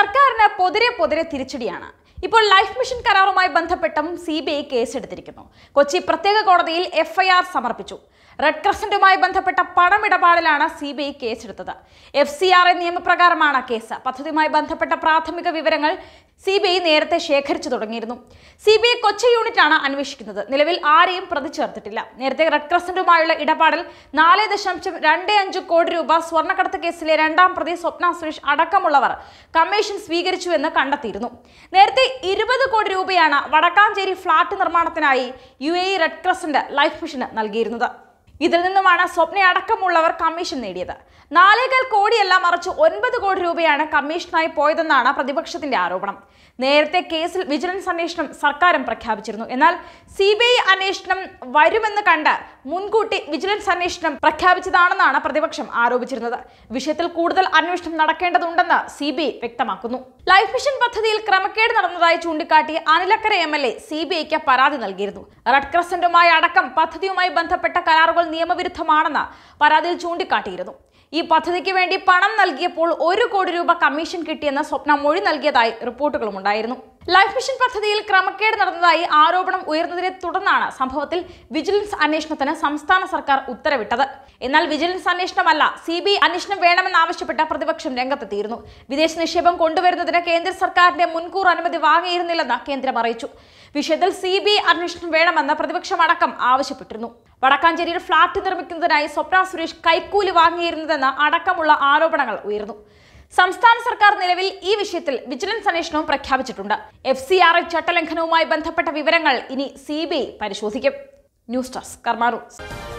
സർക്കാരിന് പൊതിരെ പൊതിരെ തിരിച്ചടിയാണ് ഇപ്പോൾ ലൈഫ് മിഷൻ കരാറുമായി ബന്ധപ്പെട്ടും സി ബി ഐ കേസെടുത്തിരിക്കുന്നു കൊച്ചി പ്രത്യേക കോടതിയിൽ എഫ്ഐആർ സമർപ്പിച്ചു റെഡ് ക്രസന്റുമായി ബന്ധപ്പെട്ട പണമിടപാടിലാണ് സി ബി ഐ കേസെടുത്തത് എഫ് സി ആർ എ നിയമപ്രകാരമാണ് കേസ് പദ്ധതിയുമായി ബന്ധപ്പെട്ട പ്രാഥമിക വിവരങ്ങൾ സി ബി ഐ നേരത്തെ ശേഖരിച്ചു തുടങ്ങിയിരുന്നു സി ബി ഐ കൊച്ചി യൂണിറ്റാണ് അന്വേഷിക്കുന്നത് നിലവിൽ ആരെയും പ്രതി ചേർത്തിട്ടില്ല നേരത്തെ റെഡ് ക്രസന്റുമായുള്ള ഇടപാടിൽ നാല് ദശാംശം രണ്ട് അഞ്ച് കോടി രൂപ സ്വർണ്ണക്കടത്ത് കേസിലെ രണ്ടാം പ്രതി സ്വപ്ന സുരേഷ് അടക്കമുള്ളവർ കമ്മീഷൻ സ്വീകരിച്ചുവെന്ന് കണ്ടെത്തിയിരുന്നു നേരത്തെ ഇരുപത് കോടി രൂപയാണ് വടക്കാഞ്ചേരി ഫ്ളാറ്റ് നിർമ്മാണത്തിനായി U A red crescent life മിഷന് നൽകിയിരുന്നത് ഇതിൽ നിന്നുമാണ് സ്വപ്ന അടക്കമുള്ളവർ കമ്മീഷൻ നേടിയത് നാലേകാൽ കോടിയല്ല മറിച്ച് ഒൻപത് കോടി രൂപയാണ് കമ്മീഷനായി പോയതെന്നാണ് പ്രതിപക്ഷത്തിന്റെ ആരോപണം നേരത്തെ കേസിൽ വിജിലൻസ് അന്വേഷണം സർക്കാരും പ്രഖ്യാപിച്ചിരുന്നു എന്നാൽ സി ബി ഐ അന്വേഷണം വരുമെന്ന് കണ്ട് മുൻകൂട്ടി വിജിലൻസ് അന്വേഷണം പ്രഖ്യാപിച്ചതാണെന്നാണ് പ്രതിപക്ഷം ആരോപിച്ചിരുന്നത് വിഷയത്തിൽ കൂടുതൽ അന്വേഷണം നടക്കേണ്ടതുണ്ടെന്ന് സി ബി ഐ വ്യക്തമാക്കുന്നു ലൈഫ് മിഷൻ പദ്ധതിയിൽ ക്രമക്കേട് നടന്നതായി ചൂണ്ടിക്കാട്ടി Anil Akkara M L A C B ഐക്ക് പരാതി നൽകിയിരുന്നു റെഡ് ക്രസന്റുമായി അടക്കം പദ്ധതിയുമായി ബന്ധപ്പെട്ട കരാറുകൾ നിയമവിരുദ്ധമാണെന്ന് പരാതിയിൽ ചൂണ്ടിക്കാട്ടിയിരുന്നു ഈ പദ്ധതിക്ക് വേണ്ടി പണം നൽകിയപ്പോൾ ഒരു കോടി രൂപ കമ്മീഷൻ കിട്ടിയെന്ന് സ്വപ്ന മൊഴി നൽകിയതായി റിപ്പോർട്ടുകളും ഉണ്ടായിരുന്നു ലൈഫ് മിഷൻ പദ്ധതിയിൽ ക്രമക്കേട് നടന്നതായി ആരോപണം ഉയർന്നതിനെ തുടർന്നാണ് സംഭവത്തിൽ വിജിലൻസ് അന്വേഷണത്തിന് സംസ്ഥാന സർക്കാർ ഉത്തരവിട്ടത് എന്നാൽ വിജിലൻസ് അന്വേഷണമല്ല സി ബി അന്വേഷണം വേണമെന്നാവശ്യപ്പെട്ട് പ്രതിപക്ഷം രംഗത്തെത്തിയിരുന്നു വിദേശ നിക്ഷേപം കൊണ്ടുവരുന്നതിന് കേന്ദ്ര സർക്കാരിന്റെ മുൻകൂർ അനുമതി വാങ്ങിയിരുന്നില്ലെന്ന് കേന്ദ്രം അറിയിച്ചു വിഷയത്തിൽ സി ബി അന്വേഷണം വേണമെന്ന് പ്രതിപക്ഷമടക്കം ആവശ്യപ്പെട്ടിരുന്നു വടക്കാഞ്ചേരിയിൽ ഫ്ളാറ്റ് നിർമ്മിക്കുന്നതിനായി സ്വപ്ന സുരേഷ് കൈക്കൂലി വാങ്ങിയിരുന്നതെന്ന് അടക്കമുള്ള ആരോപണങ്ങൾ ഉയർന്നു സംസ്ഥാന സർക്കാർ നിലവിൽ ഈ വിഷയത്തിൽ വിജിലൻസ് അന്വേഷണവും പ്രഖ്യാപിച്ചിട്ടുണ്ട് എഫ് സി ആർ ഐ ചട്ടലംഘനവുമായി ബന്ധപ്പെട്ട വിവരങ്ങൾ ഇനി സി ബി ഐ പരിശോധിക്കും ന്യൂസ് ഡെസ്ക് കർമാറു